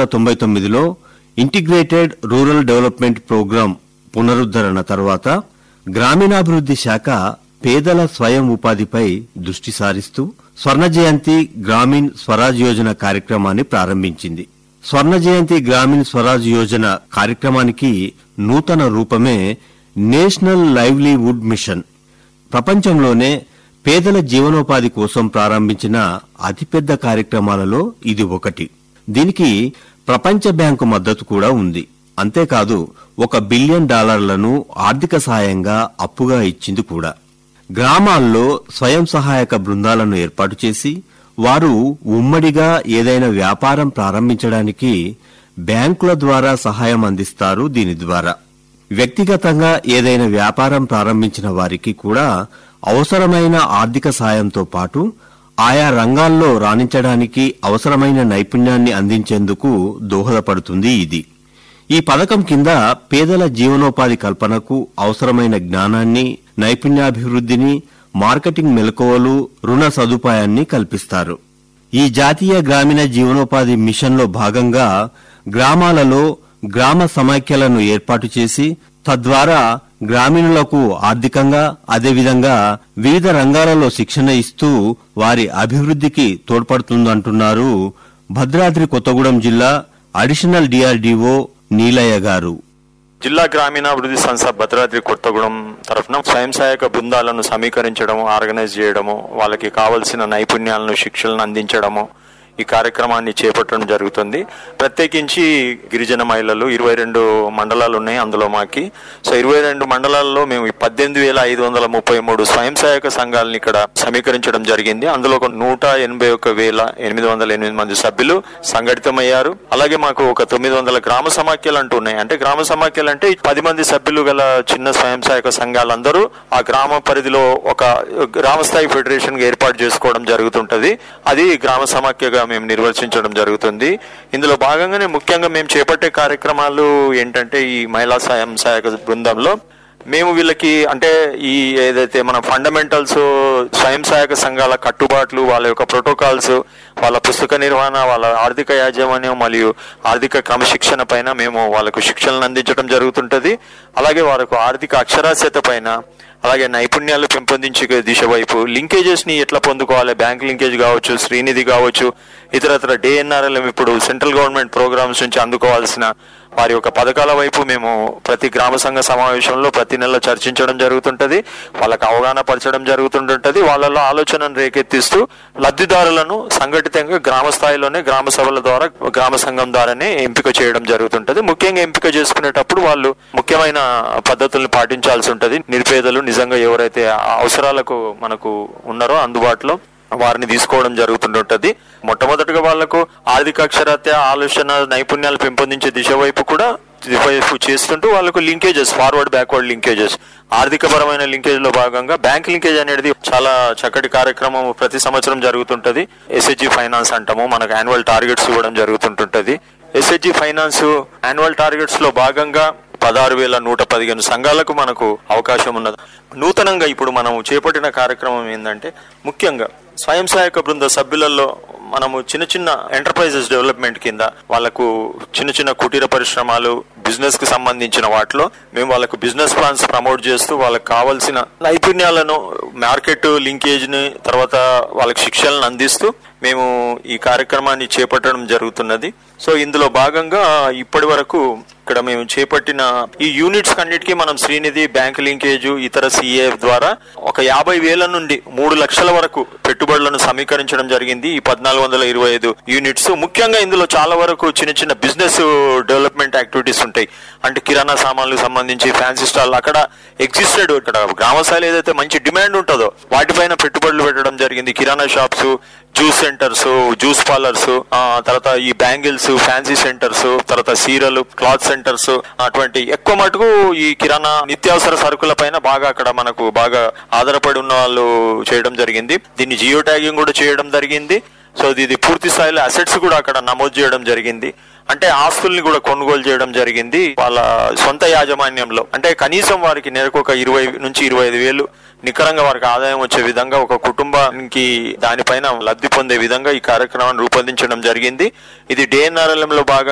తొంభై తొమ్మిదిలో integrated rural development programme పునరుద్ధరణ తర్వాత గ్రామీణాభివృద్ధి శాఖ పేదల స్వయం ఉపాధిపై దృష్టి సారిస్తూ స్వర్ణ జయంతి గ్రామీణ్ స్వరాజ్ యోజన కార్యక్రమాన్ని ప్రారంభించింది స్వర్ణ జయంతి గ్రామీణ్ స్వరాజ్ యోజన కార్యక్రమానికి నూతన రూపమే నేషనల్ లైవ్లీవుడ్ మిషన్ ప్రపంచంలోనే పేదల జీవనోపాధి కోసం ప్రారంభించిన అతిపెద్ద కార్యక్రమాలలో ఇది ఒకటి దీనికి ప్రపంచ బ్యాంకు మద్దతు కూడా ఉంది అంతేకాదు ఒక బిలియన్ డాలర్లను ఆర్థిక సాయంగా అప్పుగా ఇచ్చింది కూడా గ్రామాల్లో స్వయం సహాయక బృందాలను ఏర్పాటు చేసి వారు ఉమ్మడిగా ఏదైనా వ్యాపారం ప్రారంభించడానికి బ్యాంకుల ద్వారా సహాయం అందిస్తారు దీని ద్వారా వ్యక్తిగతంగా ఏదైనా వ్యాపారం ప్రారంభించిన వారికి కూడా అవసరమైన ఆర్థిక సాయంతో పాటు ఆయా రంగాల్లో రాణించడానికి అవసరమైన నైపుణ్యాన్ని అందించేందుకు దోహదపడుతుంది ఇది ఈ పథకం కింద పేదల జీవనోపాధి కల్పనకు అవసరమైన జ్ఞానాన్ని నైపుణ్యాభివృద్ధిని మార్కెటింగ్ మెలకువలు రుణ సదుపాయాన్ని కల్పిస్తారు ఈ జాతీయ గ్రామీణ జీవనోపాధి మిషన్లో భాగంగా గ్రామాలలో గ్రామ సమాఖ్యలను ఏర్పాటు చేసి తద్వారా గ్రామీణులకు ఆర్థికంగా అదేవిధంగా వివిధ రంగాలలో శిక్షణ ఇస్తూ వారి అభివృద్ధికి తోడ్పడుతుందంటున్నారు భద్రాద్రి కొత్తగూడెం జిల్లా అడిషనల్ డిఆర్డీఓ నీలయ్య గారు జిల్లా గ్రామీణాభివృద్ధి సంస్థ భద్రాద్రి కొత్తగూడెం తరఫున స్వయం సహాయక బృందాలను సమీకరించడము ఆర్గనైజ్ చేయడము వాళ్ళకి కావలసిన నైపుణ్యాలను శిక్షలను అందించడము ఈ కార్యక్రమాన్ని చేపట్టడం జరుగుతుంది ప్రత్యేకించి గిరిజన మహిళలు ఇరవై రెండు మండలాలు ఉన్నాయి అందులో మాకి సో ఇరవై రెండు మండలాల్లో మేము పద్దెనిమిది వేల ఐదు వందల ముప్పై మూడు స్వయం సహాయక సంఘాలను ఇక్కడ సమీకరించడం జరిగింది అందులో ఒక నూట ఎనభై ఒక వేల ఎనిమిది వందల ఎనిమిది మంది సభ్యులు సంఘటితమయ్యారు అలాగే మాకు ఒక తొమ్మిది వందల గ్రామ సమాఖ్యలు అంటూ ఉన్నాయి అంటే గ్రామ సమాఖ్యలు అంటే పది మంది సభ్యులు గల చిన్న స్వయం సహాయక సంఘాలందరూ ఆ గ్రామ పరిధిలో ఒక గ్రామ స్థాయి ఫెడరేషన్ ఏర్పాటు చేసుకోవడం జరుగుతుంటది అది గ్రామ సమాఖ్యగా మేము నిర్వచించడం జరుగుతుంది ఇందులో భాగంగానే ముఖ్యంగా మేము చేపట్టే కార్యక్రమాలు ఏంటంటే ఈ మహిళా స్వయం సహాయక బృందంలో మేము వీళ్ళకి అంటే ఈ ఏదైతే మన ఫండమెంటల్స్ స్వయం సహాయక సంఘాల కట్టుబాట్లు వాళ్ళ యొక్క ప్రోటోకాల్స్ వాళ్ళ పుస్తక నిర్వహణ వాళ్ళ ఆర్థిక యాజమాన్యం మరియు ఆర్థిక క్రమశిక్షణ పైన మేము వాళ్ళకు శిక్షణలు అందించడం జరుగుతుంటది అలాగే వాళ్ళకు ఆర్థిక అక్షరాస్యత పైన అలాగే నైపుణ్యాలు పెంపొందించే దిశ వైపు లింకేజెస్ ని ఎట్లా పొందుకోవాలి బ్యాంక్ లింకేజ్ కావచ్చు శ్రీనిధి కావచ్చు ఇతరత్ర డిఎన్ఆర్ఎల్ఎం ఇప్పుడు సెంట్రల్ గవర్నమెంట్ ప్రోగ్రామ్స్ నుంచి అందుకోవాల్సిన వారి యొక్క పథకాల వైపు మేము ప్రతి గ్రామ సంఘ సమావేశంలో ప్రతి నెల చర్చించడం జరుగుతుంటది వాళ్ళకి అవగాహన పరచడం జరుగుతుంటుంటది వాళ్ళలో ఆలోచనను రేకెత్తిస్తూ లబ్ధిదారులను సంఘటితంగా గ్రామ స్థాయిలోనే గ్రామ సభల ద్వారా గ్రామ సంఘం ద్వారానే ఎంపిక చేయడం జరుగుతుంటది ముఖ్యంగా ఎంపిక చేసుకునేటప్పుడు వాళ్ళు ముఖ్యమైన పద్ధతుల్ని పాటించాల్సి ఉంటది నిరుపేదలు నిజంగా ఎవరైతే ఆ అవసరాలకు మనకు ఉన్నారో అందుబాటులో వారిని తీసుకోవడం జరుగుతుంటుంటది మొట్టమొదటిగా వాళ్లకు ఆర్థిక అక్షరాత్య ఆలోచన నైపుణ్యాలు పెంపొందించే దిశ వైపు కూడా వైపు చేస్తుంటూ వాళ్ళకు లింకేజెస్ ఫార్వర్డ్ బ్యాక్వర్డ్ లింకేజెస్ ఆర్థిక పరమైన లింకేజ్ లో భాగంగా బ్యాంక్ లింకేజ్ అనేది చాలా చక్కటి కార్యక్రమం ప్రతి సంవత్సరం జరుగుతుంటది ఎస్హెచ్జి ఫైనాన్స్ అంటాము మనకు యాన్యువల్ టార్గెట్స్ ఇవ్వడం జరుగుతుంటుంటది ఎస్హెచ్జి ఫైనాన్స్ యాన్యువల్ టార్గెట్స్ లో భాగంగా పదహారు వేల నూట పదిహేను సంఘాలకు మనకు అవకాశం ఉన్నది నూతనంగా ఇప్పుడు మనం చేపట్టిన కార్యక్రమం ఏంటంటే ముఖ్యంగా స్వయం సహాయక బృంద సభ్యులలో మనము చిన్న చిన్న ఎంటర్ప్రైజెస్ డెవలప్మెంట్ కింద వాళ్ళకు చిన్న చిన్న కుటీర పరిశ్రమలు బిజినెస్ కి సంబంధించిన వాటిలో మేము వాళ్ళకు బిజినెస్ ప్లాన్స్ ప్రమోట్ చేస్తూ వాళ్ళకి కావాల్సిన నైపుణ్యాలను మార్కెట్ లింకేజ్ ని తర్వాత వాళ్ళకి శిక్షణలను అందిస్తూ మేము ఈ కార్యక్రమాన్ని చేపట్టడం జరుగుతున్నది సో ఇందులో భాగంగా ఇప్పటి వరకు ఇక్కడ మేము చేపట్టిన ఈ యూనిట్స్ అన్నిటికీ మనం శ్రీనిధి బ్యాంక్ లింకేజ్ ఇతర సిఏఎఫ్ ద్వారా ఒక యాభై వేల నుండి మూడు లక్షల వరకు పెట్టుబడులను సమీకరించడం జరిగింది ఈ పద్నాలుగు వందల ఇరవై ఐదు యూనిట్స్ ముఖ్యంగా ఇందులో చాలా వరకు చిన్న చిన్న బిజినెస్ డెవలప్మెంట్ యాక్టివిటీస్ ఉంటాయి అంటే కిరాణా సామాన్లకు సంబంధించి ఫ్యాన్సీ స్టాల్ అక్కడ ఎగ్జిస్టెడ్ ఇక్కడ గ్రామ స్థాయిలో ఏదైతే మంచి డిమాండ్ ఉంటుందో వాటిపైన పెట్టుబడులు పెట్టడం జరిగింది kirana shops juice centres juice parlours తర్వాత ఈ బ్యాంగిల్స్ ఫ్యాన్సీ సెంటర్స్ తర్వాత సీరలు క్లాత్ సెంటర్స్ అటువంటి ఎక్కువ మటుకు ఈ కిరాణా నిత్యావసర సరుకుల పైన బాగా అక్కడ మనకు బాగా ఆధారపడి ఉన్న వాళ్ళు చేయడం జరిగింది దీన్ని జియో ట్యాగింగ్ కూడా చేయడం జరిగింది సో ఇది పూర్తి స్థాయిలో అసెట్స్ కూడా అక్కడ నమోదు చేయడం జరిగింది అంటే ఆస్తుల్ని కూడా కొనుగోలు చేయడం జరిగింది వాళ్ళ సొంత యాజమాన్యంలో అంటే కనీసం వారికి నెలకు ఒక ఇరవై నుంచి ఇరవై ఐదు వేలు నికరంగా వారికి ఆదాయం వచ్చే విధంగా ఒక కుటుంబానికి దానిపైన లబ్ధి పొందే విధంగా ఈ కార్యక్రమాన్ని రూపొందించడం జరిగింది ఇది డిఎన్ఆర్ఎల్ఎం లో భాగంగా